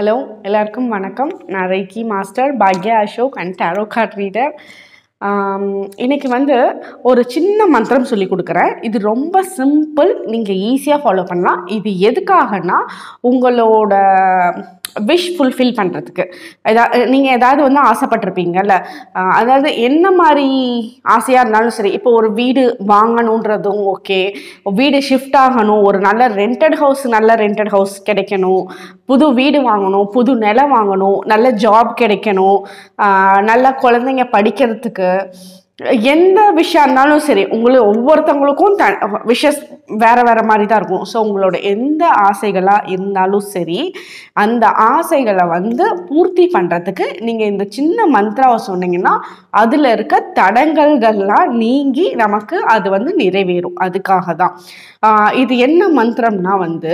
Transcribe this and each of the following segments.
hello எல்லாருக்கும் வணக்கம் நான் ரெய்கி மாஸ்டர் பாக்யா Ashok and tarot card reader இன்னைக்கு வந்து ஒரு சின்ன மந்திரம் சொல்லி கொடுக்குறேன் இது ரொம்ப சிம்பிள் நீங்கள் ஈஸியாக ஃபாலோ பண்ணலாம் இது எதுக்காகனா உங்களோட விஷ் ஃபுல்ஃபில் பண்ணுறதுக்கு எதா நீங்கள் ஏதாவது வந்து ஆசைப்பட்டிருப்பீங்கல்ல ஆஹ் அதாவது என்ன மாதிரி ஆசையாக இருந்தாலும் சரி இப்போ ஒரு வீடு வாங்கணுன்றதும் ஓகே வீடு ஷிஃப்ட் ஆகணும் ஒரு நல்ல ரெண்டட் ஹவுஸ் நல்ல ரெண்டட் ஹவுஸ் கிடைக்கணும் புது வீடு வாங்கணும் புது நிலம் வாங்கணும் நல்ல ஜாப் கிடைக்கணும் ஆஹ் நல்ல குழந்தைங்க படிக்கிறதுக்கு எந்த விஷயம் இருந்தாலும் சரி உங்களுக்கு ஒவ்வொருத்தவங்களுக்கும் த விஷஸ் வேற வேற மாதிரி தான் இருக்கும் ஸோ உங்களோட எந்த ஆசைகளாக இருந்தாலும் சரி அந்த ஆசைகளை வந்து பூர்த்தி பண்ணுறதுக்கு நீங்கள் இந்த சின்ன மந்த்ராவை சொன்னீங்கன்னா அதில் இருக்க தடங்கல்கள்லாம் நீங்கி நமக்கு அது வந்து நிறைவேறும் அதுக்காக தான் ஆஹ் இது என்ன மந்திரம்னா வந்து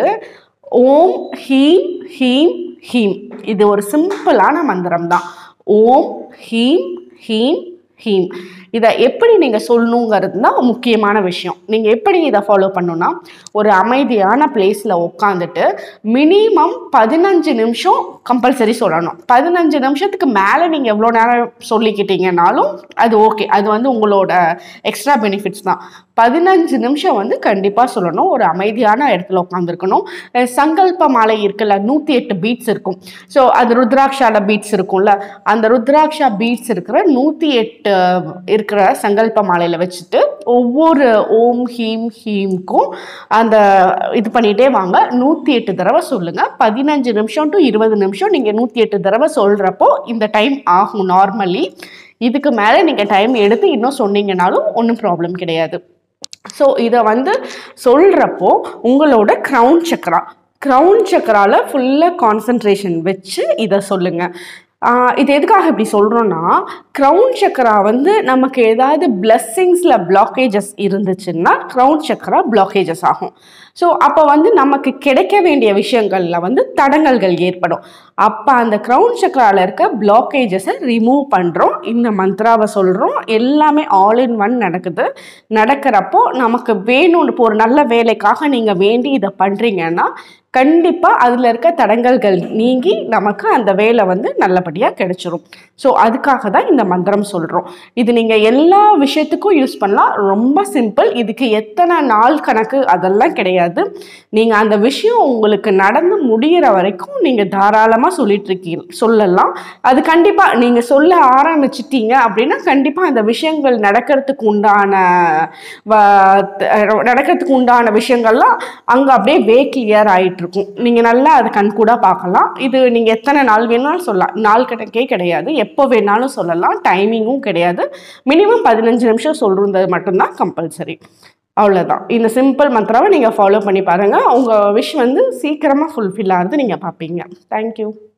ஓம் ஹீம் ஹீம் ஹீம் இது ஒரு சிம்பிளான மந்திரம் தான் ஓம் ஹீம் ஹீம் ஹீம் இதை எப்படி நீங்கள் சொல்லணுங்கிறது தான் முக்கியமான விஷயம் நீங்கள் எப்படி இதை ஃபாலோ பண்ணணும்னா ஒரு அமைதியான பிளேஸில் உட்காந்துட்டு மினிமம் பதினஞ்சு நிமிஷம் கம்பல்சரி சொல்லணும் பதினஞ்சு நிமிஷத்துக்கு மேலே நீங்கள் எவ்வளோ நேரம் சொல்லிக்கிட்டீங்கனாலும் அது ஓகே அது வந்து உங்களோட எக்ஸ்ட்ரா பெனிஃபிட்ஸ் தான் பதினஞ்சு நிமிஷம் வந்து கண்டிப்பாக சொல்லணும் ஒரு அமைதியான இடத்துல உட்காந்துருக்கணும் சங்கல்ப மாலை இருக்குல்ல நூற்றி எட்டு பீட்ஸ் இருக்கும் ஸோ அது ருத்ராட்சால பீட்ஸ் இருக்கும்ல அந்த ருத்ராட்சா பீட்ஸ் இருக்கிற நூற்றி எட்டு இருக்கிற சங்கல்ப மாலையில் வச்சுட்டு ஒவ்வொரு ஓம் ஹீம் ஹீம்க்கும் அந்த இது பண்ணிகிட்டே வாங்க நூற்றி எட்டு தடவை சொல்லுங்கள் பதினஞ்சு நிமிஷம் டு இருபது நிமிஷம் நீங்கள் நூற்றி எட்டு தடவை சொல்கிறப்போ இந்த டைம் ஆகும் நார்மலி இதுக்கு மேலே நீங்கள் டைம் எடுத்து இன்னும் சொன்னீங்கனாலும் ஒன்றும் ப்ராப்ளம் கிடையாது ஸோ இதை வந்து சொல்கிறப்போ உங்களோட க்ரௌன் சக்கரா க்ரௌன் சக்கரால ஃபுல்லாக கான்சன்ட்ரேஷன் வச்சு இதை சொல்லுங்கள் ஆஹ் இது எதுக்காக இப்படி சொல்கிறோன்னா க்ரௌன் சக்கரா வந்து நமக்கு ஏதாவது பிளஸ்ஸிங்ஸில் பிளாக்கேஜஸ் இருந்துச்சுன்னா க்ரௌன் சக்கரா பிளாக்கேஜஸ் ஆகும் ஸோ அப்போ வந்து நமக்கு கிடைக்க வேண்டிய விஷயங்களில் வந்து தடங்கல்கள் ஏற்படும் அப்போ அந்த க்ரௌன் சக்கராவில் இருக்க பிளாக்கேஜஸை ரிமூவ் பண்ணுறோம் இந்த மந்த்ராவை சொல்கிறோம் எல்லாமே ஆல் இன் ஒன் நடக்குது நடக்கிறப்போ நமக்கு வேணும்னு இப்போ ஒரு நல்ல வேலைக்காக நீங்கள் வேண்டி இதை பண்ணுறீங்கன்னா கண்டிப்பாக அதில் இருக்க தடங்கல்கள் நீங்கி நமக்கு அந்த வேலை வந்து நல்லபடியாக கிடைச்சிரும் ஸோ அதுக்காக தான் இந்த மந்திரம் சொல்கிறோம் இது நீங்கள் எல்லா விஷயத்துக்கும் யூஸ் பண்ணலாம் ரொம்ப சிம்பிள் இதுக்கு எத்தனை நாள் கணக்கு அதெல்லாம் கிடையாது நீங்கள் அந்த விஷயம் உங்களுக்கு நடந்து முடிகிற வரைக்கும் நீங்கள் தாராளமாக சொல்லிட்டு இருக்கீங்க சொல்லலாம் அது கண்டிப்பாக நீங்கள் சொல்ல ஆரம்பிச்சிட்டீங்க அப்படின்னா கண்டிப்பாக அந்த விஷயங்கள் நடக்கிறதுக்கு உண்டான வ- த- நடக்கிறதுக்கு உண்டான விஷயங்கள்லாம் அங்கே அப்படியே வே கிளியர் ஆயிட்டு இருக்கும் நீங்கள் நல்லா அது கண்கூடா பார்க்கலாம் இது நீங்கள் எத்தனை நாள் வேணாலும் சொல்லலாம் நாள் கணக்கே கிடையாது எப்போ வேணாலும் சொல்லலாம் டைமிங்கும் கிடையாது மினிமம் பதினஞ்சு நிமிஷம் சொல்கிறது மட்டும்தான் கம்பல்சரி அவ்வளோதான் இந்த சிம்பிள் மந்த்ராவை நீங்கள் ஃபாலோ பண்ணி பாருங்கள் உங்கள் விஷ் வந்து சீக்கிரமாக ஃபுல்ஃபில் ஆகுது நீங்கள் பார்ப்பீங்க தேங்க்யூ